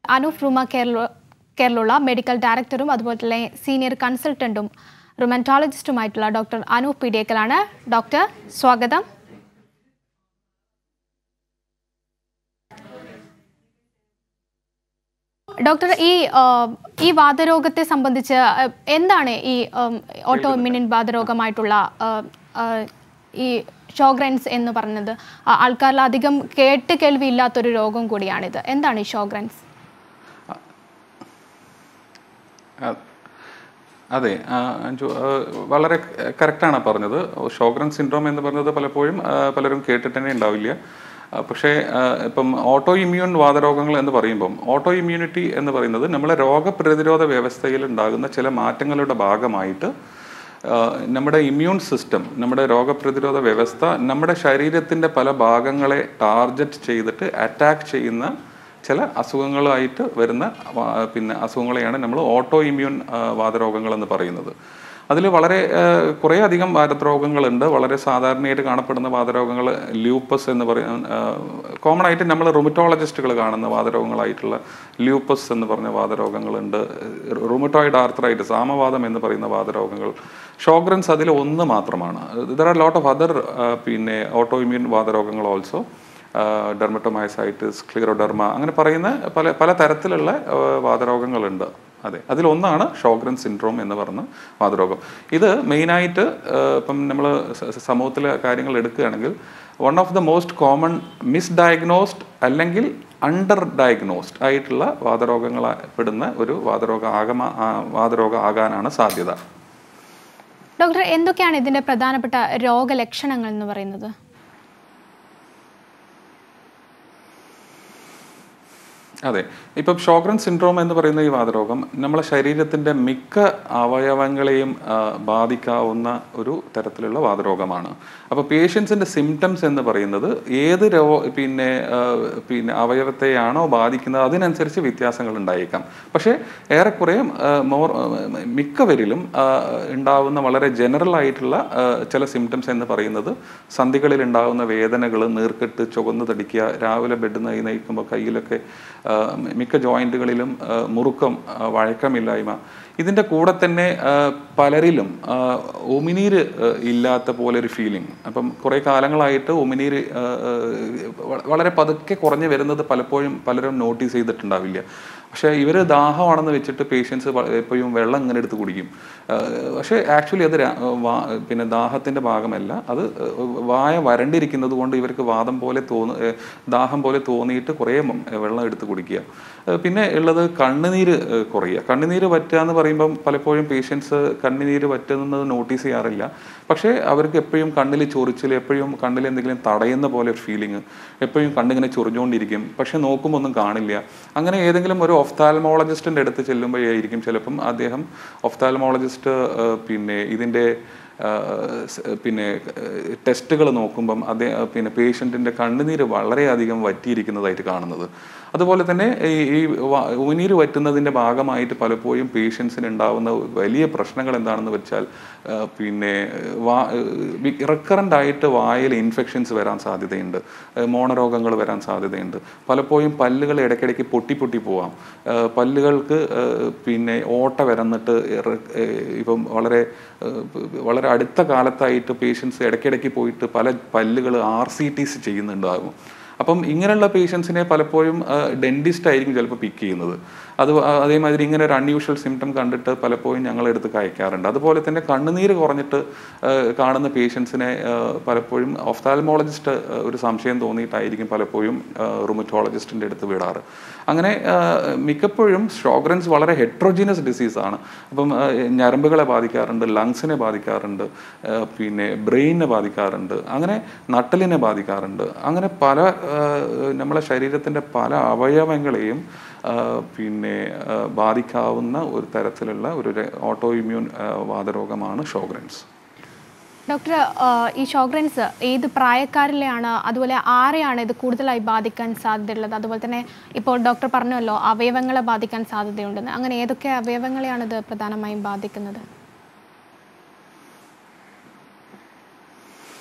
Anoop Rheuma Kerala കേരളമുള്ള medical ഡയറക്ടറും അതുപോലെ തന്നെ സീനിയർ കൺസൾട്ടന്റും റുമറ്റോളജിസ്റ്റുമായിട്ടുള്ള ഡോക്ടർ അനൂപ് പീഡിയക്കലാണ് ഡോക്ടർ സ്വാഗതം ഡോക്ടർ ഈ ആ, ഈ വാതരോഗത്തെ സംബന്ധിച്ച് ആ, എന്താണ് ഈ ഓട്ടോ ഇമ്മ്യൂണിൻ വാതരോഗമായിട്ടുള്ള ആ, ആ, ഈ ഷോഗ്രൻസ് എന്ന് പറഞ്ഞത് ആ, ആൾക്കാരിൽ അധികം കേട്ട് കേൾവി ഇല്ലാത്തൊരു രോഗം കൂടിയാണിത് എന്താണ് ഈ ഷോഗ്രൻസ് അ- അതെ ആ, അഞ്ജു ആ, വളരെ കറക്റ്റാണ് പറഞ്ഞത് ഷോഗ്രൻ സിൻഡ്രോം എന്ന് പറഞ്ഞത് പലപ്പോഴും ആ, പലരും കേട്ടിട്ട് തന്നെ ഉണ്ടാവില്ല ആ, പക്ഷേ ആ, ഇപ്പം ഓട്ടോ ഇമ്മ്യൂൺ വാതരോഗങ്ങൾ എന്ന് പറയുമ്പം ഓട്ടോ ഇമ്മ്യൂണിറ്റി എന്ന് പറയുന്നത് നമ്മളെ രോഗപ്രതിരോധ വ്യവസ്ഥയിൽ ഉണ്ടാകുന്ന ചില മാറ്റങ്ങളുടെ ഭാഗമായിട്ട് ആ, നമ്മുടെ ഇമ്മ്യൂൺ സിസ്റ്റം നമ്മുടെ രോഗപ്രതിരോധ വ്യവസ്ഥ നമ്മുടെ ശരീരത്തിൻ്റെ പല ഭാഗങ്ങളെ ടാർഗറ്റ് ചെയ്തിട്ട് അറ്റാക്ക് ചെയ്യുന്ന ചില അസുഖങ്ങളായിട്ട് വരുന്ന വാ- പിന്നെ അസുഖങ്ങളെയാണ് നമ്മൾ ഓട്ടോ ഇമ്മ്യൂൺ ആ, വാതരോഗങ്ങൾ എന്ന് പറയുന്നത് അതിൽ വളരെ ആ, കുറേ അധികം വാതരോഗങ്ങളുണ്ട് വളരെ സാധാരണയായിട്ട് കാണപ്പെടുന്ന വാതരോഗങ്ങൾ ലൂപ്പസ് എന്ന് പറയുന്ന കോമൺ ആയിട്ട് നമ്മൾ റുമറ്റോളജിസ്റ്റുകൾ കാണുന്ന വാതരോഗങ്ങളായിട്ടുള്ള ലൂപ്പസ് എന്ന് പറഞ്ഞ വാതരോഗങ്ങളുണ്ട് റുമറ്റോയിഡ് ആർത്രൈറ്റിസ് ആമവാദം എന്ന് പറയുന്ന വാതരോഗങ്ങൾ ഷോഗ്രൻസ് അതിൽ ഒന്ന് മാത്രമാണ് there are lot of other പിന്നെ ഓട്ടോ ഇമ്മ്യൂൺ വാതരോഗങ്ങൾ ഓൾസോ ഡെർമറ്റോമൈസൈറ്റിസ് ക്ലിയറോഡെർമ അങ്ങനെ പറയുന്ന പല പല തരത്തിലുള്ള ആ, വാതരോഗങ്ങളുണ്ട് അതെ അതിലൊന്നാണ് ഷോഗ്രൻ സിൻഡ്രോം എന്ന് പറഞ്ഞ വാതരോഗം ഇത് മെയിനായിട്ട് ഇപ്പം നമ്മൾ സമൂഹത്തിലെ കാര്യങ്ങൾ എടുക്കുകയാണെങ്കിൽ one of the most common misdiagnosed അല്ലെങ്കിൽ അണ്ടർ ഡയഗ്നോസ്ഡ് ആയിട്ടുള്ള വാതരോഗങ്ങൾ പെടുന്ന ഒരു വാതരോഗ ആഗമ ആ, വാതരോഗം ആകാനാണ് സാധ്യത ഡോക്ടർ എന്തൊക്കെയാണ് ഇതിന്റെ പ്രധാനപ്പെട്ട രോഗലക്ഷണങ്ങൾ എന്ന് പറയുന്നത് അതെ ഇപ്പം ഷോഗ്രൻ സിൻഡ്രോം എന്ന് പറയുന്ന ഈ വാതരോഗം നമ്മളെ ശരീരത്തിൻ്റെ മിക്ക അവയവങ്ങളെയും ആ, ബാധിക്കാവുന്ന ഒരു തരത്തിലുള്ള വാതരോഗമാണ് അപ്പോൾ പേഷ്യൻസിൻ്റെ സിംറ്റംസ് എന്ന് പറയുന്നത് ഏത് രോ പിന്നെ ആ, പിന്നെ അവയവത്തെയാണോ ബാധിക്കുന്നത് അതിനനുസരിച്ച് വ്യത്യാസങ്ങൾ ഉണ്ടായേക്കാം പക്ഷേ ഏറെക്കുറെ ആ, മോർ ആ, മിക്കവരിലും ആ, ഉണ്ടാവുന്ന വളരെ ജനറൽ ആയിട്ടുള്ള ആ, ചില സിംറ്റംസ് എന്ന് പറയുന്നത് സന്ധികളിൽ ഉണ്ടാകുന്ന വേദനകൾ നീർക്കെട്ട് ചുവന്ന് തടിക്കുക രാവിലെ ബെഡ് നിന്ന് നയിക്കുമ്പോൾ കയ്യിലൊക്കെ ആ, മിക്ക ജോയിന്റുകളിലും ആ, മുറുക്കം ആ, വഴക്കമില്ലായ്മ ഇതിൻ്റെ കൂടെ തന്നെ ആ, പലരിലും ആ, ഉമിനീര് ആ, ഇല്ലാത്ത പോലെ ഒരു ഫീലിംഗ് അപ്പം കുറേ കാലങ്ങളായിട്ട് ഉമിനീര് ആ, ആ, വ- വളരെ പതുക്കെ കുറഞ്ഞു വരുന്നത് പലപ്പോഴും പലരും നോട്ടീസ് ചെയ്തിട്ടുണ്ടാവില്ല പക്ഷേ ഇവർ ദാഹമാണെന്ന് വെച്ചിട്ട് പേഷ്യൻസ് എപ്പോഴും വെള്ളം ഇങ്ങനെ എടുത്ത് കുടിക്കും ആ, പക്ഷേ ആക്ച്വലി അത് രാ- വാ- പിന്നെ ദാഹത്തിൻ്റെ ഭാഗമല്ല അത് വായ വരണ്ടിരിക്കുന്നത് കൊണ്ട് ഇവർക്ക് വാദം പോലെ തോന്നു ഏ, ദാഹം പോലെ തോന്നിയിട്ട് കുറേ മ- വെള്ളം എടുത്ത് കുടിക്കുക ഏ, പിന്നെ ഉള്ളത് കണ്ണുനീര് ഏ, കുറയുക കണ്ണുനീര് വറ്റുക എന്ന് പറയുമ്പം പലപ്പോഴും പേഷ്യൻസ് കണ്ണുനീര് വറ്റുന്നത് നോട്ടീസ് ചെയ്യാറില്ല പക്ഷേ അവർക്ക് എപ്പോഴും കണ്ണിൽ ചൊറിച്ചിൽ എപ്പോഴും കണ്ണിൽ എന്തെങ്കിലും തടയുന്ന പോലെ ഒരു ഫീലിംഗ് എപ്പോഴും കണ്ണിങ്ങനെ ചൊറിഞ്ഞുകൊണ്ടിരിക്കും പക്ഷെ നോക്കുമ്പോൾ ഒന്നും കാണില്ല അങ്ങനെ ഏതെങ്കിലും ഒരു ഒഫ്താൽമോളജിസ്റ്റിൻ്റെ അടുത്ത് ചെല്ലുമ്പോഴായിരിക്കും ചിലപ്പം അദ്ദേഹം ഒഫ്താൽമോളജിസ്റ്റ് പിന്നെ ഇതിൻ്റെ ആ, സ്- പിന്നെ ടെസ്റ്റുകൾ നോക്കുമ്പം അതേ പിന്നെ പേഷ്യൻറ്റിൻ്റെ കണ്ണുനീര് വളരെയധികം വറ്റിയിരിക്കുന്നതായിട്ട് കാണുന്നത് അതുപോലെ തന്നെ ഈ ഈ വ- ഉമിനീര് വറ്റുന്നതിൻ്റെ ഭാഗമായിട്ട് പലപ്പോഴും പേഷ്യൻസിന് ഉണ്ടാവുന്ന വലിയ പ്രശ്നങ്ങൾ എന്താണെന്ന് വെച്ചാൽ ആ, പിന്നെ വാ റിക്കറൻ്റ് ആയിട്ട് വായിൽ ഇൻഫെക്ഷൻസ് വരാൻ സാധ്യതയുണ്ട് മോണരോഗങ്ങൾ വരാൻ സാധ്യതയുണ്ട് പലപ്പോഴും പല്ലുകൾ ഇടയ്ക്കിടയ്ക്ക് പൊട്ടി പൊട്ടി പോവാം ആ, പല്ലുകൾക്ക് ആ, പിന്നെ ഓട്ട വരന്നിട്ട് ഇറ- ഏ, ഇപ്പം വളരെ ആ, വളരെ അടുത്ത കാലത്തായിട്ട് പേഷ്യൻസ് ഇടയ്ക്കിടയ്ക്ക് പോയിട്ട് പല പല്ലുകൾ ആർ സി ടി സി ചെയ്യുന്നുണ്ടാകും അപ്പം ഇങ്ങനെയുള്ള പേഷ്യൻസിനെ പലപ്പോഴും ഡെന്റിസ്റ്റ് ആയിരിക്കും ചിലപ്പോൾ പിക്ക് ചെയ്യുന്നത് അത് ആ- അതേമാതിരി ഇങ്ങനെ ഒരു അൺയൂഷ്വൽ സിംറ്റം കണ്ടിട്ട് പലപ്പോഴും ഞങ്ങളെടുത്ത് കയക്കാറുണ്ട് അതുപോലെ തന്നെ കണ്ണുനീര് കുറഞ്ഞിട്ട് ആ, കാണുന്ന പേഷ്യൻസിനെ ആ, പലപ്പോഴും ഒഫ്താൽമോളജിസ്റ്റ് ഒരു സംശയം തോന്നിയിട്ടായിരിക്കും പലപ്പോഴും റുമറ്റോളജിസ്റ്റിൻ്റെ അടുത്ത് വിടാറ് അങ്ങനെ ആ, മിക്കപ്പോഴും ഷോഗ്രൻസ് വളരെ ഹെട്രോജിനസ് ഡിസീസാണ് അപ്പം ആ, ഞരമ്പുകളെ ബാധിക്കാറുണ്ട് ലങ്സിനെ ബാധിക്കാറുണ്ട് ആ, പിന്നെ ബ്രെയിനിനെ ബാധിക്കാറുണ്ട് അങ്ങനെ നട്ടലിനെ ബാധിക്കാറുണ്ട് അങ്ങനെ പല ആ, നമ്മളെ ശരീരത്തിൻ്റെ പല അവയവങ്ങളെയും ആ, പിന്നെ ആ, ബാധിക്കാവുന്ന ഒരു തരത്തിലുള്ള ഒരു ഓട്ടോ ഇമ്മ്യൂൺ വാതരോഗമാണ് ഷോഗ്രൻസ് ഡോക്ടർ ആ, ഈ ഷോഗ്രൻസ് ഏത് പ്രായക്കാരിലെയാണ് അതുപോലെ ആരെയാണ് ഇത് കൂടുതലായി ബാധിക്കാൻ സാധ്യതയുള്ളത് അതുപോലെ തന്നെ ഇപ്പോൾ ഡോക്ടർ പറഞ്ഞല്ലോ അവയവങ്ങളെ ബാധിക്കാൻ സാധ്യതയുണ്ടെന്ന് അങ്ങനെ ഏതൊക്കെ അവയവങ്ങളെയാണ് ഇത് പ്രധാനമായും ബാധിക്കുന്നത്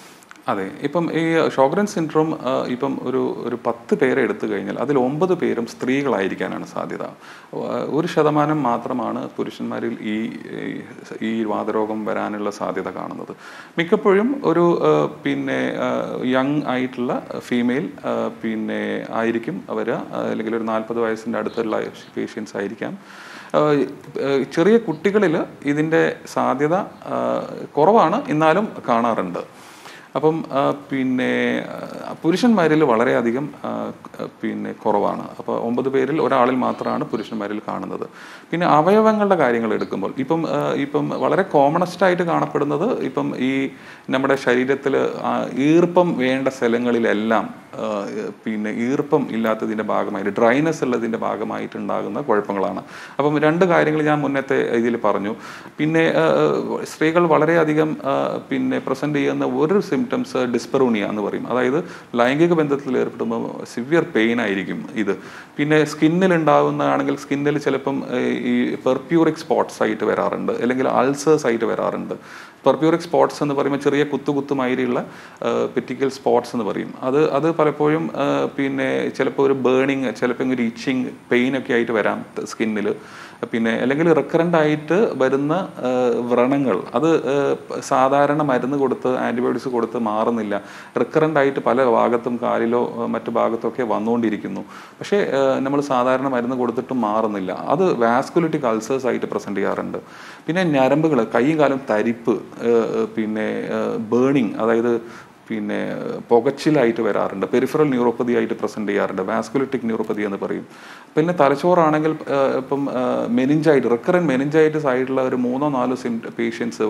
അതെ ഇപ്പം ഈ ഷോഗ്രൻ സിൻഡ്രോം ആ, ഇപ്പം ഒരു ഒരു പത്ത് പേരെ എടുത്തു കഴിഞ്ഞാൽ അതിൽ ഒമ്പത് പേരും സ്ത്രീകളായിരിക്കാനാണ് സാധ്യത ആ, ഒരു ശതമാനം മാത്രമാണ് പുരുഷന്മാരിൽ ഈ ഈ- ഈ വാതരോഗം വരാനുള്ള സാധ്യത കാണുന്നത് മിക്കപ്പോഴും ഒരു ആ, പിന്നെ യങ് ആയിട്ടുള്ള ഫീമെയിൽ പിന്നെ ആയിരിക്കും അവർ അല്ലെങ്കിൽ ഒരു നാൽപ്പത് വയസ്സിൻ്റെ അടുത്തുള്ള പേഷ്യൻസ് ആയിരിക്കാം ആഹ് ഏഹ് ചെറിയ കുട്ടികളിൽ ഇതിൻ്റെ സാധ്യത ആഹ് കുറവാണ് എന്നാലും കാണാറുണ്ട് അപ്പം ആഹ് പിന്നെ ആഹ് പുരുഷന്മാരിൽ വളരെയധികം ആഹ് പിന്നെ കുറവാണ് അപ്പോൾ ഒമ്പത് പേരിൽ ഒരാളിൽ മാത്രമാണ് പുരുഷന്മാരിൽ കാണുന്നത് പിന്നെ അവയവങ്ങളുടെ കാര്യങ്ങൾ എടുക്കുമ്പോൾ ഇപ്പം ആഹ് ഇപ്പം വളരെ കോമണസ്റ്റ് ആയിട്ട് കാണപ്പെടുന്നത് ഇപ്പം ഈ നമ്മുടെ ശരീരത്തിൽ ഈർപ്പം വേണ്ട സ്ഥലങ്ങളിലെല്ലാം ആഹ് പിന്നെ ഈർപ്പം ഇല്ലാത്തതിൻ്റെ ഭാഗമായിട്ട് ഡ്രൈനെസ് ഉള്ളതിൻ്റെ ഭാഗമായിട്ടുണ്ടാകുന്ന കുഴപ്പങ്ങളാണ് അപ്പം രണ്ട് കാര്യങ്ങൾ ഞാൻ മുന്നത്തെ ഇതിൽ പറഞ്ഞു പിന്നെ ആഹ് സ്ത്രീകൾ വളരെയധികം ആഹ് പിന്നെ പ്രസൻറ്റ് ചെയ്യുന്ന ഒരു സിംറ്റംസ് ഡിസ്പെറൂണിയ എന്ന് പറയും അതായത് ലൈംഗിക ബന്ധത്തിൽ ഏർപ്പെടുമ്പോൾ സിവിയർ പെയിൻ ആയിരിക്കും ഇത് പിന്നെ സ്കിന്നിൽ ഉണ്ടാകുന്നതാണെങ്കിൽ സ്കിന്നിൽ ചിലപ്പം ഏഹ് ഈ പെർപ്യൂറിക് സ്പോട്ട്സ് ആയിട്ട് വരാറുണ്ട് അല്ലെങ്കിൽ അൾസേഴ്സ് ആയിട്ട് വരാറുണ്ട് പെർപ്യൂറിക് സ്പോട്ട്സ് എന്ന് പറയുമ്പോൾ ചെറിയ കുത്തു കുത്തുമാതിരിയുള്ള പെറ്റിക്കൽ സ്പോട്ട്സ് എന്ന് പറയും അത് അത് പലപ്പോഴും ആ, പിന്നെ ചിലപ്പോൾ ഒരു ബേണിങ് ചിലപ്പോൾ ഒരു ഇച്ചിങ് പെയിൻ ഒക്കെ ആയിട്ട് വരാം സ്കിന്നിൽ പിന്നെ അല്ലെങ്കിൽ റിക്കറൻ്റ് ആയിട്ട് വരുന്ന ആ, വ്രണങ്ങൾ അത് ആ, സാധാരണ മരുന്ന് കൊടുത്ത് ആൻറ്റിബയോട്ടിക്സ് കൊടുത്ത് മാറുന്നില്ല റിക്കറൻ്റ് ആയിട്ട് പല ഭാഗത്തും കാലിലോ ആ, മറ്റു ഭാഗത്തോ ഒക്കെ വന്നുകൊണ്ടിരിക്കുന്നു പക്ഷേ നമ്മൾ സാധാരണ മരുന്ന് കൊടുത്തിട്ടും മാറുന്നില്ല അത് വാസ്കുലിറ്റിക് അൾസേഴ്സ് ആയിട്ട് പ്രസൻറ്റ് ചെയ്യാറുണ്ട് പിന്നെ ഞരമ്പുകൾ കൈയും കാലും തരിപ്പ് ഏഹ് പിന്നെ ബേണിങ് അതായത് പിന്നെ പുകച്ചിലായിട്ട് വരാറുണ്ട് പെരിഫറൽ ന്യൂറോപ്പതി ആയിട്ട് പ്രസൻറ്റ് ചെയ്യാറുണ്ട് വാസ്കുലിറ്റിക് ന്യൂറോപ്പതി എന്ന് പറയും പിന്നെ തലച്ചോറാണെങ്കിൽ ഏഹ് ഇപ്പം മെനിഞ്ചായിട്ട് റിക്കറൻ മെനിഞ്ചൈറ്റിസ് ആയിട്ടുള്ള ഒരു മൂന്നോ നാലോ സിം പേഷ്യൻസ്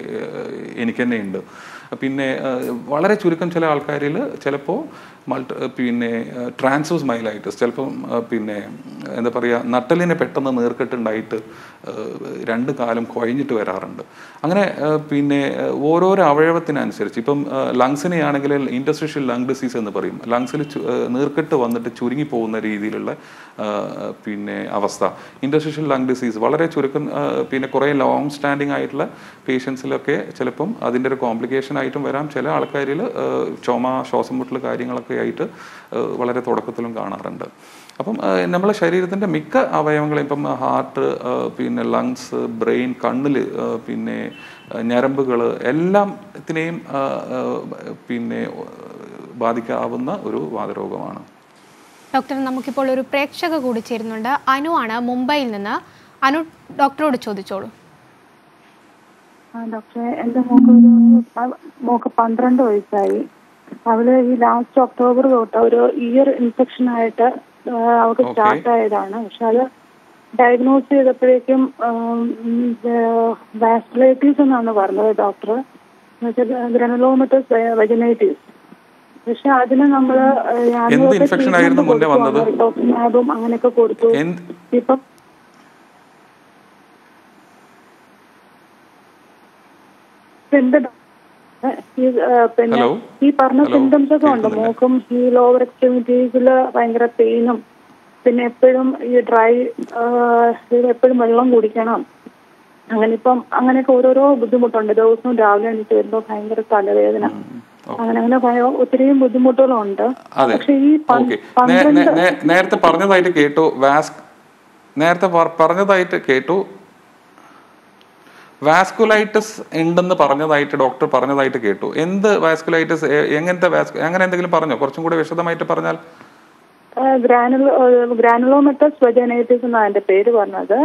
എനിക്ക് തന്നെ ഉണ്ട് പിന്നെ ഏഹ് വളരെ ചുരുക്കം ചില ആൾക്കാരിൽ ചിലപ്പോൾ മൾട്ടി പിന്നെ ട്രാൻസോസ് മൈലൈറ്റിസ് ചിലപ്പം ഏഹ് പിന്നെ എന്താ പറയുക നട്ടലിനെ പെട്ടെന്ന് നീർക്കെട്ടുണ്ടായിട്ട് ഏഹ് രണ്ട് കാലം കുഴഞ്ഞിട്ട് വരാറുണ്ട് അങ്ങനെ ഏഹ് പിന്നെ ഏഹ് ഓരോരോ അവയവത്തിനനുസരിച്ച് ഇപ്പം ലങ്സിനെ ആണെങ്കിൽ ഇൻഡസ്ട്രിഷ്യൽ ലങ് ഡിസീസ് എന്ന് പറയും ലങ്സിൽ നീർക്കെട്ട് വന്നിട്ട് ചുരുങ്ങി പോകുന്ന രീതിയിലുള്ള ഏഹ് പിന്നെ അവസ്ഥ ഇൻഡസ്ട്രിഷ്യൽ ലങ് ഡിസീസ് വളരെ ചുരുക്കം ഏഹ് പിന്നെ കുറേ ലോങ് സ്റ്റാൻഡിങ് ആയിട്ടുള്ള പേഷ്യൻസിലൊക്കെ ചിലപ്പം അതിൻ്റെ ഒരു കോംപ്ലിക്കേഷൻ ആയിട്ടും വരാം ചില ആൾക്കാരിൽ ചുമ ശ്വാസം മുട്ടൽ കാര്യങ്ങളൊക്കെ ആയിട്ട് ഏഹ് വളരെ തുടക്കത്തിലും കാണാറുണ്ട് അപ്പം ഏഹ് നമ്മളെ ശരീരത്തിൻ്റെ മിക്ക അവയവങ്ങളും ഇപ്പം ഹാർട്ട് പിന്നെ ലങ്സ് ബ്രെയിൻ കണ്ണിൽ പിന്നെ ഞരമ്പുകൾ എല്ലാത്തിനെയും ഏഹ് ഏഹ് പിന്നെ ബാധിക്കാവുന്ന ഒരു വാതരോഗമാണ് ഡോക്ടർ നമുക്കിപ്പോൾ ഒരു പ്രേക്ഷക കൂടി ചേരുന്നുണ്ട് അനു ആണ് മുംബൈയിൽ നിന്ന് അനു ഡോക്ടറോട് ചോദിച്ചോളൂ ആ ഡോക്ടറെ എന്റെ മോക്ക് ഒരു പ- മോക്ക് പന്ത്രണ്ട് വയസ്സായി അവള് ഈ ലാസ്റ്റ് ഒക്ടോബർ തൊട്ട് ഒരു ഇയർ ഇൻഫെക്ഷൻ ആയിട്ട് ആ, അവൾക്ക് Okay. സ്റ്റാർട്ട് ആയതാണ് പക്ഷെ അത് ഡയഗ്നോസ് ചെയ്തപ്പോഴേക്കും വാസ്കുലൈറ്റീസ് എന്നാണ് പറഞ്ഞത് ഡോക്ടർ ഗ്രനലോമറ്റസ് വെജനൈറ്റീസ് പക്ഷെ അതിന് നമ്മള് ആ, എന്ത് ഞാനൊക്കെ infection ആയിരുന്നു treatment മുന്നേ വന്നത്? കൊടുത്തു. റെറ്റോക്സിമാബും അങ്ങനെയൊക്കെ കൊടുത്തു എന്ത് ഇപ്പം എന്ത് ഡോ- ഈ, ആ, പിന്നെ Hello? ഈ പറഞ്ഞ Hello? സിംറ്റംസ് ഒക്കെ ഉണ്ട് കേൾക്കുന്നില്ല. മൂക്കും ഈ ലോവർ എക്സ്ട്രീമിറ്റീസിൽ ഭയങ്കര പെയിനും പിന്നെ എപ്പോഴും ഈ ഡ്രൈ എപ്പോഴും വെള്ളം കുടിക്കണം അങ്ങനെ ഇപ്പം അങ്ങനെയൊക്കെ ഓരോരോ ബുദ്ധിമുട്ടുണ്ട് ദിവസവും രാവിലെ എണീറ്റ് വരുമ്പോൾ ഭയങ്കര തലവേദന അങ്ങനെ അങ്ങനെ ഭയ- ഒത്തിരിയും ബുദ്ധിമുട്ടുകളുണ്ട് അതെ പക്ഷെ ഈ പൻ- ഓക്കെ പന്ത്രണ്ട് നേരത്തെ പറഞ്ഞതായിട്ട് കേട്ടു വാസ് നേരത്തെ പർ- പറഞ്ഞതായിട്ട് കേട്ടു വാസ്കുലൈറ്റിസ് ഉണ്ടെന്ന് പറഞ്ഞതായിട്ട് ഡോക്ടർ പറഞ്ഞതായിട്ട് കേട്ടു എന്ത് വാസ്കുലൈറ്റിസ് എങ്ങനത്തെ വാസ്കു അങ്ങനെ എന്തെങ്കിലും പറഞ്ഞോ കുറച്ചും കൂടെ വിശദമായിട്ട് പറഞ്ഞാൽ ഗ്രാനുലോ ഗ്രാനുലോമെറ്റസ് വെജനൈറ്റിസ് എന്നാണ് അതിന്റെ പേര് പറഞ്ഞത്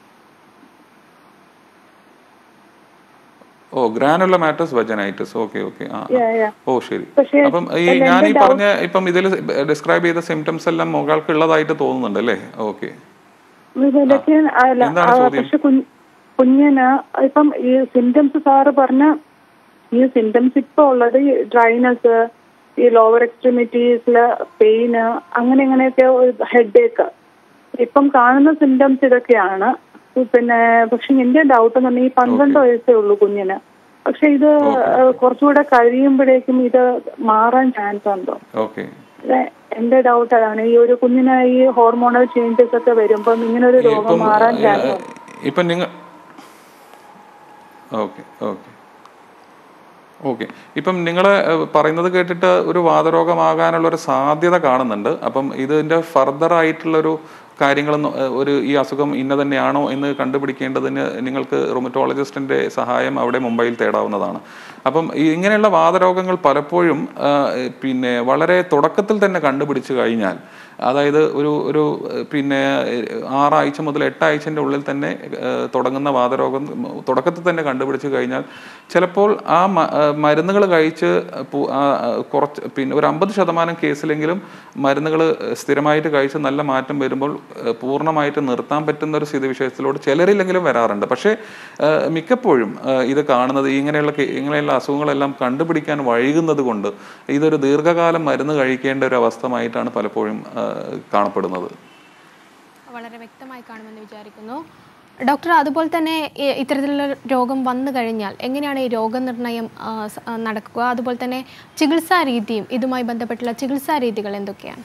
ഓ ഗ്രാനുലമാറ്റസ് വജനൈറ്റിസ് ഓക്കെ ഓക്കെ ആ ആ. Yeah, yeah. ഓ ശരി പക്ഷേ അപ്പം ഈ അല്ല, ഞാൻ ഈ എന്റെ പറഞ്ഞ ഇപ്പം ഇതിൽ ഡിസ്ക്രൈബ് ചെയ്ത സിംറ്റംസ് എല്ലാം മൊകാൾക്ക് ഉള്ളതായിട്ട് തോന്നുന്നുണ്ട് അല്ലേ ഓക്കെ ഇതൊക്കെ അല്ല എന്താണ് ആ, ചോദ്യം? പക്ഷെ കുഞ്ഞ് കുഞ്ഞിന് ഇപ്പം ഈ സിംറ്റംസ് സാറ് പറഞ്ഞ ഈ സിംറ്റംസ് ഇപ്പൊ ഉള്ളത് ഈ ഡ്രൈനസ് ഈ ലോവർ എക്സ്ട്രീമിറ്റീസില് പെയിന് അങ്ങനെ അങ്ങനെയൊക്കെ ഹെഡ് ഏക്ക് ഇപ്പം കാണുന്ന സിംറ്റംസ് ഇതൊക്കെയാണ് പിന്നെ പക്ഷെ എന്റെ ഡൗട്ട് എന്ന് പറഞ്ഞാൽ ഈ പന്ത്രണ്ട് വയസ്സേ ഉള്ളൂ കുഞ്ഞിന് പക്ഷെ ഇത് ഏഹ്, കുറച്ചുകൂടെ കഴിയുമ്പോഴേക്കും ഇത് മാറാൻ ചാൻസ് ഉണ്ടോ ഓക്കെ ഇത് എന്റെ ഡൗട്ട് അതാണ് ഈ ഒരു കുഞ്ഞിന് ഈ ഹോർമോണൽ ചേഞ്ചസ് ഒക്കെ വരുമ്പം ഇങ്ങനെ ഒരു രോഗം ഇപ്പം മാറാൻ ചാൻസ് ഏഹ്, ഇപ്പം നിങ്ങൾ ഓക്കെ ഓക്കെ ഓക്കെ ഇപ്പം നിങ്ങൾ പറയുന്നത് കേട്ടിട്ട് ഒരു വാതരോഗമാകാനുള്ള ഒരു സാധ്യത കാണുന്നുണ്ട് അപ്പം ഇതിൻ്റെ ഫർദർ ആയിട്ടുള്ളൊരു കാര്യങ്ങൾ ഒരു ഈ അസുഖം ഇന്ന തന്നെയാണോ എന്ന് കണ്ടുപിടിക്കേണ്ടതിന് നിങ്ങൾക്ക് റൊമറ്റോളജിസ്റ്റിൻ്റെ സഹായം അവിടെ മുംബൈയിൽ തേടാവുന്നതാണ് അപ്പം ഈ ഇങ്ങനെയുള്ള വാതരോഗങ്ങൾ പലപ്പോഴും ആ, പിന്നെ വളരെ തുടക്കത്തിൽ തന്നെ കണ്ടുപിടിച്ചു കഴിഞ്ഞാൽ അതായത് ഒരു ഒരു ഏഹ്, പിന്നെ ഏഹ്, ആറാഴ്ച മുതൽ എട്ടാഴ്ചൻ്റെ ഉള്ളിൽ തന്നെ ഏഹ്, തുടങ്ങുന്ന വാതരോഗം തുടക്കത്തിൽ തന്നെ കണ്ടുപിടിച്ചു കഴിഞ്ഞാൽ ചിലപ്പോൾ ആ മരുന്നുകൾ കഴിച്ച് പു- ആ, ആ, കുറച്ച് പിന്നെ ഒരു അമ്പത് ശതമാനം കേസിലെങ്കിലും മരുന്നുകൾ സ്ഥിരമായിട്ട് കഴിച്ച് നല്ല മാറ്റം വരുമ്പോൾ ഏഹ്, പൂർണ്ണമായിട്ട് നിർത്താൻ പറ്റുന്ന ഒരു സ്ഥിതിവിശേഷത്തിലോട്ട് ചിലരില്ലെങ്കിലും വരാറുണ്ട് പക്ഷേ ഏഹ്, മിക്കപ്പോഴും ഏഹ്, ഇത് കാണുന്നത് ഇങ്ങനെയുള്ള കേ- ഇങ്ങനെയുള്ള അസുഖങ്ങളെല്ലാം കണ്ടുപിടിക്കാൻ വൈകുന്നത് കൊണ്ട് ഇതൊരു ദീർഘകാലം മരുന്ന് കഴിക്കേണ്ട ഒരു അവസ്ഥമായിട്ടാണ് പലപ്പോഴും ഏഹ്, കാണപ്പെടുന്നത് വളരെ വ്യക്തമായി കാണുമെന്ന് വിചാരിക്കുന്നു ഡോക്ടർ അതുപോലെ തന്നെ ഈ- ഇത്തരത്തിലുള്ള രോഗം വന്നു കഴിഞ്ഞാൽ എങ്ങനെയാണ് ഈ രോഗനിർണയം ആ, സ- ആ, നടക്കുക അതുപോലെ തന്നെ ചികിത്സാ രീതിയും ഇതുമായി ബന്ധപ്പെട്ടുള്ള ചികിത്സാ രീതികൾ എന്തൊക്കെയാണ്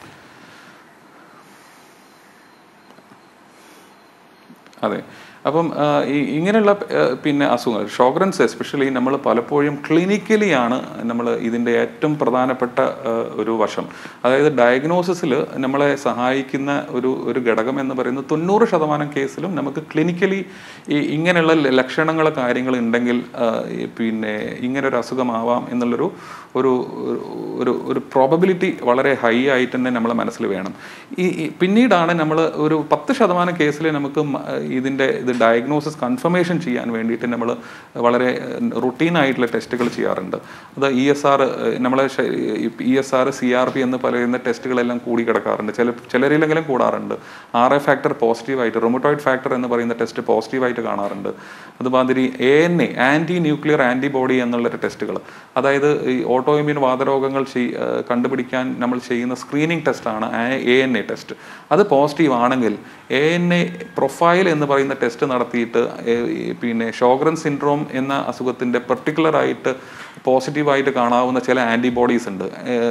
അതെ അപ്പം ആ, ഈ ഇങ്ങനെയുള്ള ആ, പിന്നെ അസുഖങ്ങൾ ഷോഗ്രൻസ് എസ്പെഷ്യലി നമ്മൾ പലപ്പോഴും ക്ലിനിക്കലിയാണ് നമ്മൾ ഇതിൻ്റെ ഏറ്റവും പ്രധാനപ്പെട്ട ആ, ഒരു വശം അതായത് ഡയഗ്നോസിസിൽ നമ്മളെ സഹായിക്കുന്ന ഒരു ഒരു ഘടകം എന്ന് പറയുന്നത് തൊണ്ണൂറ് ശതമാനം കേസിലും നമുക്ക് ക്ലിനിക്കലി ഈ ഇങ്ങനെയുള്ള ല- ലക്ഷണങ്ങൾ കാര്യങ്ങൾ ഉണ്ടെങ്കിൽ ആ, ഈ പിന്നെ ഇങ്ങനെ ഒരു അസുഖമാവാം എന്നുള്ളൊരു ഒരു ഒരു ഒരു പ്രോബബിലിറ്റി വളരെ ഹൈ ആയിട്ട് തന്നെ നമ്മളെ മനസ്സിൽ വേണം ഈ ഈ പിന്നീടാണ് നമ്മൾ ഒരു പത്ത് ശതമാനം കേസിൽ നമുക്ക് മ- ഇതിൻ്റെ ഇത് ഡയഗ്നോസിസ് കൺഫർമേഷൻ ചെയ്യാൻ വേണ്ടിയിട്ട് നമ്മൾ വളരെ റുട്ടീൻ ആയിട്ടുള്ള ടെസ്റ്റുകൾ ചെയ്യാറുണ്ട് അത് ഇ എസ് ആർ നമ്മളെ E S R C R P എന്ന് പറയുന്ന ടെസ്റ്റുകളെല്ലാം കൂടി കിടക്കാറുണ്ട് ചില ചിലരിലെങ്കിലും കൂടാറുണ്ട് ആർ എ ഫാക്ടർ പോസിറ്റീവായിട്ട് റൊമറ്റോയിഡ് ഫാക്ടർ എന്ന് പറയുന്ന ടെസ്റ്റ് പോസിറ്റീവായിട്ട് കാണാറുണ്ട് അതുമാതിരി A N A anti nuclear antibody എന്നുള്ളൊരു ടെസ്റ്റുകൾ അതായത് ഈ ഓട്ടോ ഇമ്മ്യൂൺ വാതരോഗങ്ങൾ ചെയ്- ആ, കണ്ടുപിടിക്കാൻ നമ്മൾ ചെയ്യുന്ന സ്ക്രീനിങ് ടെസ്റ്റാണ് എ എൻ എ ടെസ്റ്റ് അത് പോസിറ്റീവ് ആണെങ്കിൽ എ എൻ എ പ്രൊഫൈൽ എന്ന് പറയുന്ന ടെസ്റ്റ് നടത്തിയിട്ട് ഏ, ഈ പിന്നെ ഷോഗ്രൻ സിൻഡ്രോം എന്ന അസുഖത്തിൻ്റെ പെർട്ടിക്കുലർ ആയിട്ട് പോസിറ്റീവായിട്ട് കാണാവുന്ന ചില ആൻറ്റിബോഡീസ് ഉണ്ട്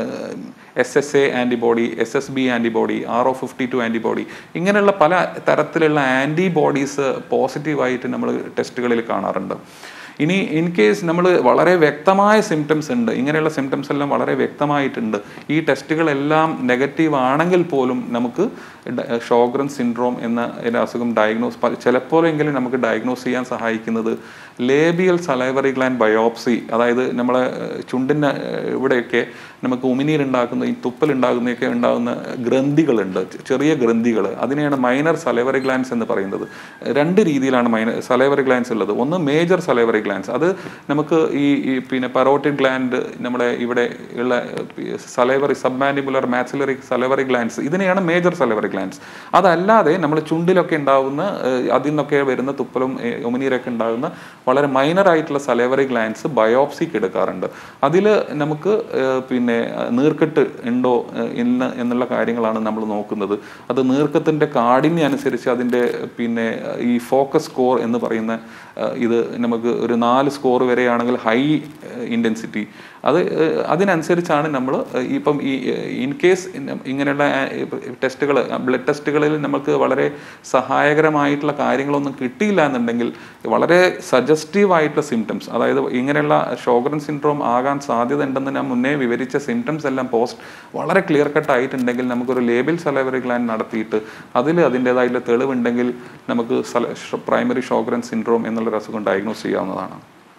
S S A antibody S S B antibody R O fifty two antibody ഇങ്ങനെയുള്ള പല തരത്തിലുള്ള ആൻറ്റിബോഡീസ് പോസിറ്റീവായിട്ട് നമ്മൾ ടെസ്റ്റുകളിൽ കാണാറുണ്ട് ഇനി ഇൻ കേസ് നമ്മൾ വളരെ വ്യക്തമായ സിംറ്റംസ് ഉണ്ട് ഇങ്ങനെയുള്ള സിംറ്റംസ് എല്ലാം വളരെ വ്യക്തമായിട്ടുണ്ട് ഈ ടെസ്റ്റുകളെല്ലാം നെഗറ്റീവ് ആണെങ്കിൽ പോലും നമുക്ക് ഷോഗ്രൻ സിൻഡ്രോം എന്ന ഒരു അസുഖം ഡയഗ്നോസ് ചിലപ്പോഴെങ്കിലും നമുക്ക് ഡയഗ്നോസ് ചെയ്യാൻ സഹായിക്കുന്നത് ലേബിയൽ സലൈവറി ഗ്ലാൻഡ് ബയോപ്സി അതായത് നമ്മളെ ഏഹ്, ചുണ്ടിൻ്റെ ഏഹ്, ഇവിടെയൊക്കെ നമുക്ക് ഉമിനീരുണ്ടാക്കുന്ന ഈ തുപ്പലുണ്ടാകുന്നതൊക്കെ ഉണ്ടാകുന്ന ഗ്രന്ഥികളുണ്ട് ചെറിയ ഗ്രന്ഥികൾ അതിനെയാണ് മൈനർ സലൈവറി ഗ്ലാൻസ് എന്ന് പറയുന്നത് രണ്ട് രീതിയിലാണ് മൈനർ സലൈവറി ഗ്ലാൻസ് ഉള്ളത് ഒന്ന് മേജർ സലൈവറി ഗ്ലാൻസ് അത് നമുക്ക് ഈ ഈ പിന്നെ പരോട്ടിഡ് ഗ്ലാൻഡ് നമ്മുടെ ഇവിടെ ഉള്ള salivary submandibular maxillary salivary glands ഇതിനെയാണ് മേജർ സലൈവറി ഗ്ലാൻസ് അതല്ലാതെ നമ്മൾ ചുണ്ടിലൊക്കെ ഉണ്ടാവുന്ന ഏഹ്, അതിൽ നിന്നൊക്കെ വരുന്ന തുപ്പലും ഏഹ്, ഉമിനീരൊക്കെ ഉണ്ടാകുന്ന വളരെ മൈനർ ആയിട്ടുള്ള സലൈവറി ഗ്ലാൻസ് ബയോപ്സിക്ക് എടുക്കാറുണ്ട് അതിൽ നമുക്ക് ഏഹ്, പിന്നെ ഏഹ്, നീർക്കെട്ട് ഉണ്ടോ ഏഹ്, എന്ന് എന്നുള്ള കാര്യങ്ങളാണ് നമ്മൾ നോക്കുന്നത് അത് നീർക്കത്തിൻ്റെ കാഠിന്യം അനുസരിച്ച് അതിൻ്റെ പിന്നെ ഏഹ്, ഈ ഫോക്കസ് സ്കോർ എന്ന് പറയുന്ന ഏഹ്, ഇത് നമുക്ക് ഒരു നാല് സ്കോർ വരെയാണെങ്കിൽ ഹൈ ഇൻറ്റൻസിറ്റി അത് ഏഹ്, അതിനനുസരിച്ചാണ് നമ്മൾ ഇപ്പം ഈ ഇൻ കേസ് ഇങ്ങനെയുള്ള ടെസ്റ്റുകൾ ബ്ലഡ് ടെസ്റ്റുകളിൽ നമുക്ക് വളരെ സഹായകരമായിട്ടുള്ള കാര്യങ്ങളൊന്നും കിട്ടിയില്ല എന്നുണ്ടെങ്കിൽ വളരെ സജസ്റ്റീവ് ആയിട്ടുള്ള സിംറ്റംസ് അതായത് ഇങ്ങനെയുള്ള ഷോഗ്രൻ സിൻഡ്രോം ആകാൻ സാധ്യത ഉണ്ടെന്ന് ഞാൻ മുന്നേ വിവരിച്ച സിംറ്റംസ് എല്ലാം പോസ്റ്റ് വളരെ ക്ലിയർ കട്ട് ആയിട്ടുണ്ടെങ്കിൽ നമുക്കൊരു ലേബിൾ സലൈവറി ഗ്ലാൻഡ് നടത്തിയിട്ട് അതിൽ അതിൻ്റെതായിട്ടുള്ള തെളിവുണ്ടെങ്കിൽ നമുക്ക് പ്രൈമറി ഷോഗ്രൻ സിൻഡ്രോം എന്നുള്ളൊരു അസുഖം ഡയഗ്നോസ് ചെയ്യാവുന്നതാണ്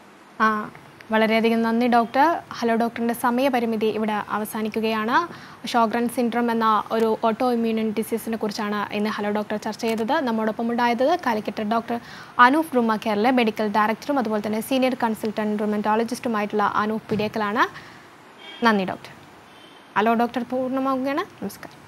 ആ വളരെയധികം നന്ദി ഡോക്ടർ ഹലോ ഡോക്ടറിൻ്റെ സമയപരിമിതി ഇവിടെ അവസാനിക്കുകയാണ് ഷോഗ്രൻ സിൻഡ്രോം എന്ന ഒരു ഓട്ടോ ഇമ്മ്യൂൺ ഡിസീസിനെ കുറിച്ചാണ് ഇന്ന് ഹലോ ഡോക്ടർ ചർച്ച ചെയ്തത് നമ്മോടൊപ്പം ഉണ്ടായത് Calicut doctor Anoop Rheuma Kerala medical ഡയറക്ടറും അതുപോലെ തന്നെ സീനിയർ കൺസൾട്ടൻറ്റ് റുമറ്റോളജിസ്റ്റുമായിട്ടുള്ള അനൂപ് പിടിയക്കലാണ് നന്ദി ഡോക്ടർ ഹലോ ഡോക്ടർ പൂർണ്ണമാവുകയാണ് നമസ്കാരം